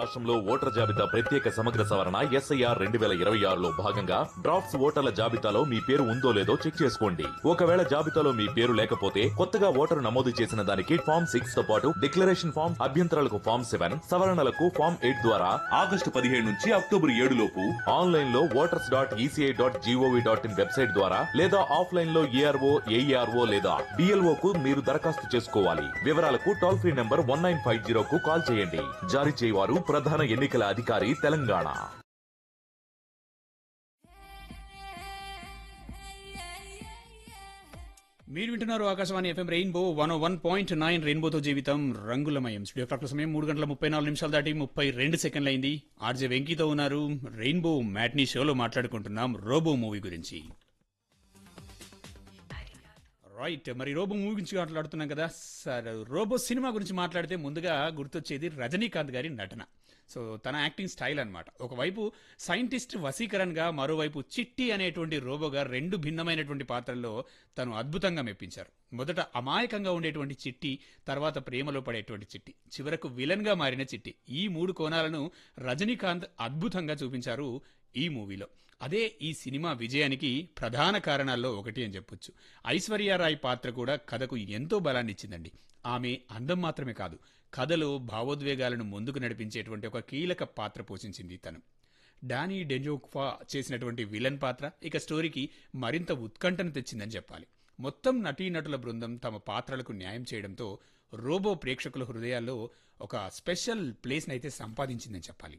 రాష్ట్రంలో ఓటర్ జాబితా ప్రత్యేక సమగ్ర సవరణ ఎస్ఐఆర్ రెండు వేల ఇరవై ఆరులో భాగంగా డ్రాఫ్ట్స్ ఓటర్ల జాబితాలో మీ పేరు ఉందో లేదో చెక్ చేసుకోండి ఒకవేళ జాబితాలో మీ పేరు లేకపోతే కొత్తగా ఓటరు నమోదు చేసిన దానికి ఫామ్ సిక్స్ తో పాటు డిక్లరేషన్ ఫామ్ అభ్యంతరాలకు ఫామ్ సెవెన్ సవరణలకు ఫామ్ ఎయిట్ ద్వారా ఆగస్టు పదిహేడు నుంచి అక్టోబర్ ఏడు లోపు ఆన్లైన్ లో voters dot ECI dot GOV dot in website ద్వారా లేదా ఆఫ్లైన్ లో ఏఆర్ఓ ఏఈఆర్ఓ లేదా డిఎల్ఓ కు మీరు దరఖాస్తు చేసుకోవాలి వివరాలకు toll free number one nine five zero కు కాల్ చేయండి జారీ చేయవారు ప్రధాన ఎన్నికల అధికారి తెలంగాణ మీరు వింటున్నారు Akashvani FM rainbow one one point nine రెయిన్బోతో జీవితం రంగులమయం స్టూడియో క్లాక్ సమయం మూడు గంటల ముప్పై నాలుగు నిమిషాలు దాటి ముప్పై రెండు సెకండ్లు అయింది ఆర్జే వెంకీతో ఉన్నారు రెయిన్బో మ్యాట్నీ షోలో మాట్లాడుకుంటున్నాం రోబో మూవీ గురించి రైట్ మరి రోబో మూవీ గురించి మాట్లాడుతున్నాం కదా సార్ రోబో సినిమా గురించి మాట్లాడితే ముందుగా గుర్తొచ్చేది రజనీకాంత్ గారి నటన సో తన యాక్టింగ్ స్టైల్ అన్నమాట ఒకవైపు సైంటిస్ట్ వసీకరణ్ గా మరోవైపు చిట్టి అనేటువంటి రోబోగా రెండు భిన్నమైనటువంటి పాత్రల్లో తను అద్భుతంగా మెప్పించారు మొదట అమాయకంగా ఉండేటువంటి చిట్టి తర్వాత ప్రేమలో పడేటువంటి చిట్టి చివరకు విలన్ గా మారిన చిట్టి ఈ మూడు కోణాలను రజనీకాంత్ అద్భుతంగా చూపించారు ఈ మూవీలో అదే ఈ సినిమా విజయానికి ప్రధాన కారణాల్లో ఒకటి అని చెప్పొచ్చు ఐశ్వర్యారాయ్ పాత్ర కూడా కథకు ఎంతో బలాన్ని ఇచ్చిందండి ఆమె అందం మాత్రమే కాదు కథలో భావోద్వేగాలను ముందుకు నడిపించేటువంటి ఒక కీలక పాత్ర పోషించింది తను డానీ డెంజోక్ఫా చేసినటువంటి విలన్ పాత్ర ఇక స్టోరీకి మరింత ఉత్కంఠను తెచ్చిందని చెప్పాలి మొత్తం నటీనటుల బృందం తమ పాత్రలకు న్యాయం చేయడంతో రోబో ప్రేక్షకుల హృదయాల్లో ఒక స్పెషల్ ప్లేస్ని అయితే సంపాదించిందని చెప్పాలి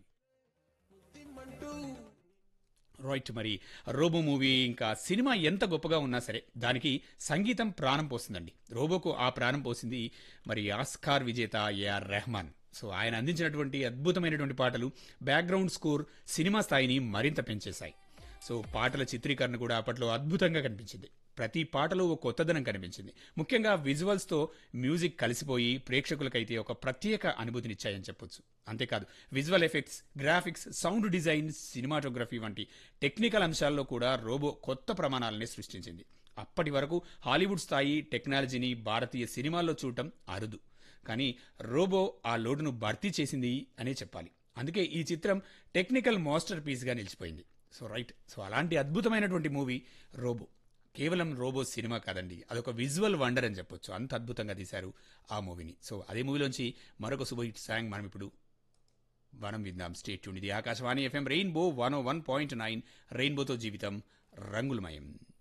రైట్ మరి రోబో మూవీ ఇంకా సినిమా ఎంత గొప్పగా ఉన్నా సరే దానికి సంగీతం ప్రాణం పోస్తుందండి రోబోకు ఆ ప్రాణం పోసింది మరి ఆస్కార్ విజేత ఏఆర్ రెహమాన్ సో ఆయన అందించినటువంటి అద్భుతమైనటువంటి పాటలు బ్యాక్గ్రౌండ్ స్కోర్ సినిమా స్థాయిని మరింత పెంచేశాయి సో పాటల చిత్రీకరణ కూడా అప్పట్లో అద్భుతంగా కనిపించింది ప్రతి పాటలో ఒక కొత్తదనం కనిపించింది ముఖ్యంగా విజువల్స్తో మ్యూజిక్ కలిసిపోయి ప్రేక్షకులకైతే ఒక ప్రత్యేక అనుభూతినిచ్చాయని చెప్పొచ్చు అంతేకాదు visual effects graphics sound design cinematography వంటి టెక్నికల్ అంశాల్లో కూడా రోబో కొత్త ప్రమాణాలని సృష్టించింది అప్పటి వరకు హాలీవుడ్ స్థాయి టెక్నాలజీని భారతీయ సినిమాల్లో చూడటం అరుదు కానీ రోబో ఆ లోటును భర్తీ చేసింది అనే చెప్పాలి అందుకే ఈ చిత్రం టెక్నికల్ మాస్టర్ పీస్గా నిలిచిపోయింది సో రైట్ సో అలాంటి అద్భుతమైనటువంటి మూవీ రోబో కేవలం రోబో సినిమా కాదండి అదొక విజువల్ వండర్ అని చెప్పొచ్చు అంత అద్భుతంగా తీశారు ఆ మూవీని సో అదే మూవీలోంచి మరొక సూపర్ హిట్ సాంగ్ మనం ఇప్పుడు మనం విందాం స్టేట్ ట్యూన్ ఇది Akashvani FM rainbow one O one point nine రెయిన్బోతో జీవితం రంగులమయం